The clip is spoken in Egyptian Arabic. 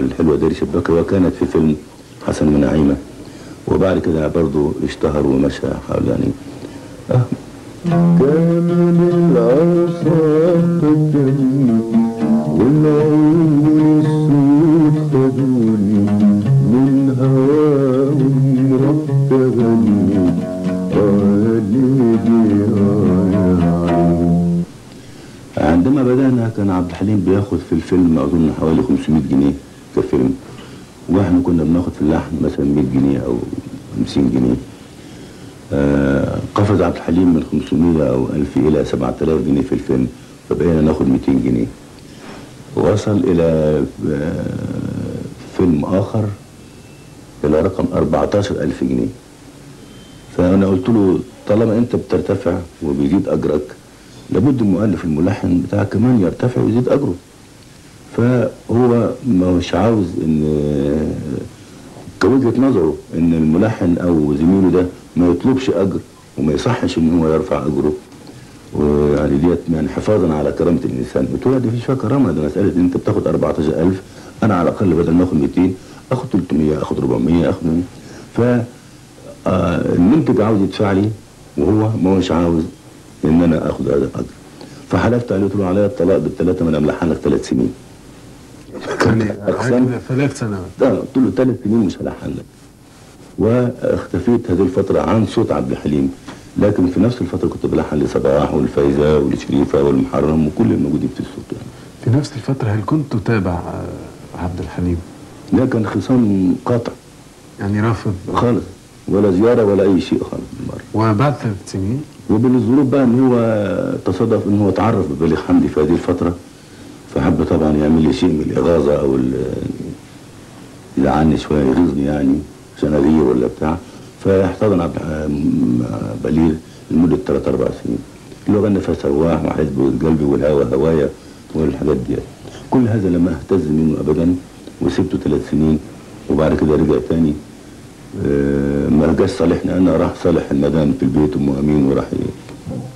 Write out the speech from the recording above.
الحلوة داري شباكة وكانت في فيلم حسن من نعيمة وبعد كده برضه اشتهر ومشى حول يعني آه كامل الأوصاف خدني والعيون السود خدوني من هواهم رتبني آه ليلي آه يا عيني عندما بدأنا كان عبد الحليم بياخد في الفيلم أظن حوالي 500 جنيه كفيلم واحنا كنا بناخد في اللحن مثلا 100 جنيه أو 50 جنيه آه قفز عبد الحليم من 500 أو 1000 إلى 7000 جنيه في الفيلم فبقينا ناخد 200 جنيه وصل إلى آه فيلم آخر إلى رقم 14000 جنيه فأنا قلت له طالما أنت بترتفع وبيزيد أجرك لابد المؤلف الملحن بتاعك كمان يرتفع ويزيد أجره فهو مش عاوز ان كوجهة نظره ان الملحن او زميله ده ما يطلبش اجر وما يصحش ان هو يرفع اجره ويعني ديت يعني حفاظا على كرامة الانسان قلت له دي مفيش فيها كرامة ده مسألة ان انت بتاخد 14000 انا على الاقل بدل ما اخد 200 اخد 300 اخد 400 اخد 100 ف آه، المنتج عاوز يدفع لي وهو ما هوش عاوز ان انا اخد هذا الاجر فحلفت عليه قلت له عليا الطلاق بالثلاثه ما انا ملحن لك ثلاث سنين يعني أقسام. عقد ثلاث سنوات ده قلت له ثلاث سنين مش هلحن لك واختفيت هذه الفتره عن صوت عبد الحليم لكن في نفس الفتره كنت بلحن لصباح والفايزه والشريفه والمحرم وكل الموجودين في الصوت يعني في نفس الفترة هل كنت تتابع آه، عبد الحليم ده كان خصام قاطع يعني رافض خالص ولا زياره ولا اي شيء خالص بالمره وبعد ثلاث سنين وبالظروف بقى ان هو تصادف ان هو اتعرف ببليغ حمدي في هذه الفتره فحب طبعا يعمل لي شيء من الاغاظه او ال- يزعلني شويه يغيظني يعني عشان اغير ولا بتاع فاحتضن عبد م- بليغ لمده ثلاث اربع سنين اللي هو غنى فيها سواح وحزب قلبي والهوى هوايا والحاجات دي كل هذا لم اهتز منه ابدا وسبته ثلاث سنين وبعد كده رجع تاني آه، ما جاش صالحني انا راح صالح المدام في البيت ام امين وراح ي-